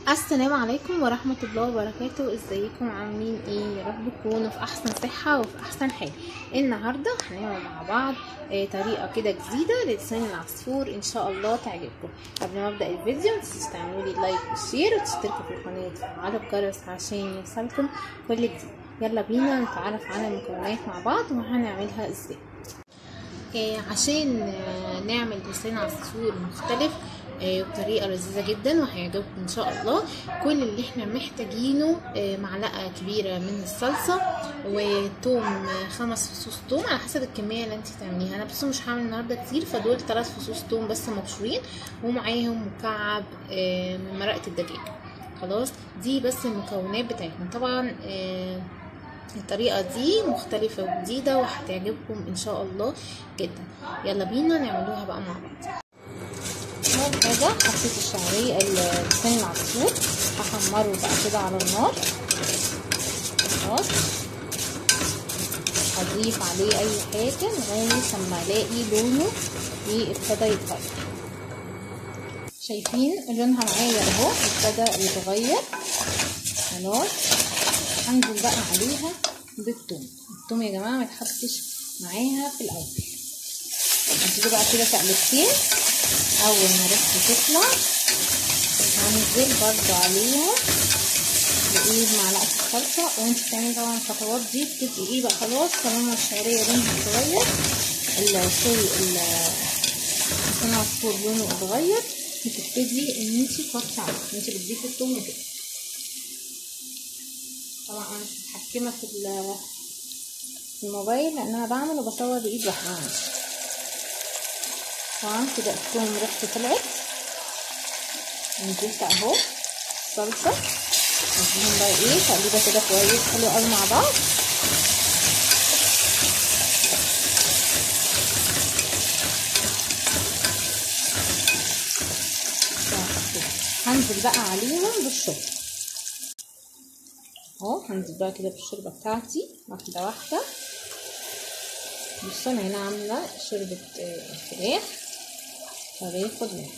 السلام عليكم ورحمة الله وبركاته ازيكم عاملين ايه يا رب تكونوا في احسن صحة وفي احسن حال النهاردة هنعمل مع بعض آه، طريقة كده جديدة للسان العصفور ان شاء الله تعجبكم قبل ما ابدأ الفيديو متنسوش تعملوا لي لايك وشير وتشتركوا في القناة وتفعلوا الجرس عشان يوصلكم كل جديد يلا بينا نتعرف على المكونات مع بعض وهنعملها ازاي آه، عشان آه، نعمل لسان عصفور مختلف آه، بطريقة لذيذة جدا وهيعجبكم ان شاء الله كل اللي احنا محتاجينه آه، معلقة كبيرة من الصلصة وتوم آه، خمس فصوص توم على حسب الكمية اللي انت تعمليها انا بس مش هعمل النهاردة كتير فدول ثلاث فصوص توم بس مبشورين ومعاهم مكعب آه، من مرقة الدجاج خلاص دي بس المكونات بتاعتنا طبعا آه، الطريقة دي مختلفة وجديدة وهتعجبكم ان شاء الله جدا يلا بينا نعملوها بقى مع بعض اول حاجة حطيت الشعرية لسان العصفور هحمره بقى كده على النار خلاص هضيف عليه اي حاجة لغاية لما الاقي لونه ايه ابتدى يتغير شايفين لونها معايا اهو ابتدى يتغير خلاص هنزل بقى عليها بالثوم الثوم يا جماعه ما يتحطش معاها في الاول هتيجي بقى كده تقلبتين اول ما ريحته تطلع هنزل برضو عليها بايه معلقه الصلصه وانت بتعملي طبعا الخطوات دي بتبقي ايه بقى خلاص طالما الشعريه لونها اتغير سوري لسان العصفور لونه اتغير بتبتدي ان انت تحطي عليه انت بتضيفي الثوم كده طبعا انا مش متحكمه في في الموبايل لان انا بعمل وبصور بايد واحده طبعا كده الثوم ريحته طلعت نزلت اهو صلصه نديهم بقى ايه تقليبه كده كويس حلو قوي مع بعض هنزل بقى عليهم بالشرب اهو هنزل بقى كده بالشوربه بتاعتي واحده واحده بصوا انا هنا عامله شوربه فراخ فباخد منها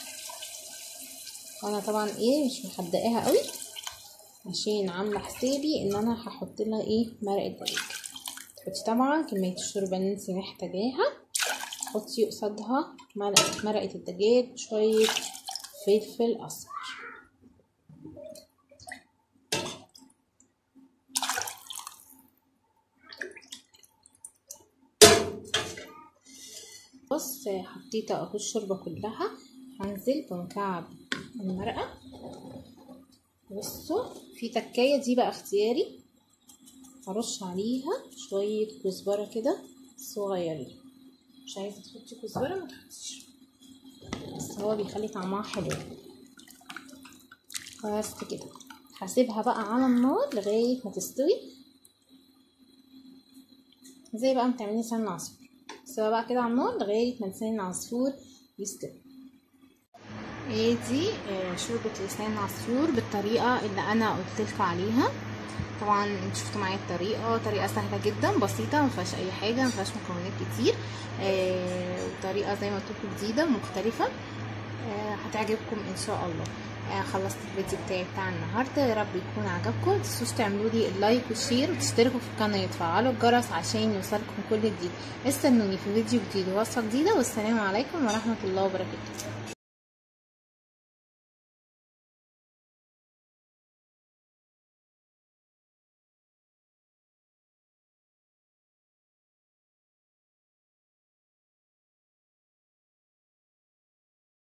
وانا طبعا ايه مش محدقاها قوي عشان عامله حسابي ان انا هحط لها ايه مرقه دجاج تحطي طبعا كميه الشوربه اللي انت محتاجاها حطي قصادها مرقه مرقه الدجاج وشويه فلفل اسمر بص حطيت اهو الشوربه كلها هنزل بمكعب المرقه بصوا في تكايه دي بقى اختياري هرش عليها شويه كزبره كده صغيرين مش عايزه تحطي كزبره ما تحطيش بس هو بيخلي طعمها حلو بس كده هسيبها بقى على النار لغايه ما تستوي زي بقى ما بتعملي لسان العصفور سيبها بقى كده على النار لغايه ما لسان العصفور يستوي ايه دي آه شوربه لسان العصفور بالطريقه اللي انا قلت لكم عليها طبعا انتوا شفتوا معايا الطريقه طريقه سهله جدا بسيطه ما فيهاش اي حاجه ما فيهاش مكونات كتير آه وطريقه زي ما قلت لكم جديده مختلفه آه هتعجبكم ان شاء الله آه خلصت الفيديو بتاعي بتاع النهارده يا رب يكون عجبكم متنسوش تعملوا لي اللايك والشير وتشتركوا في القناه وتفعلوا الجرس عشان يوصلكم كل جديد استنوني في فيديو جديد ووصفه جديده والسلام عليكم ورحمه الله وبركاته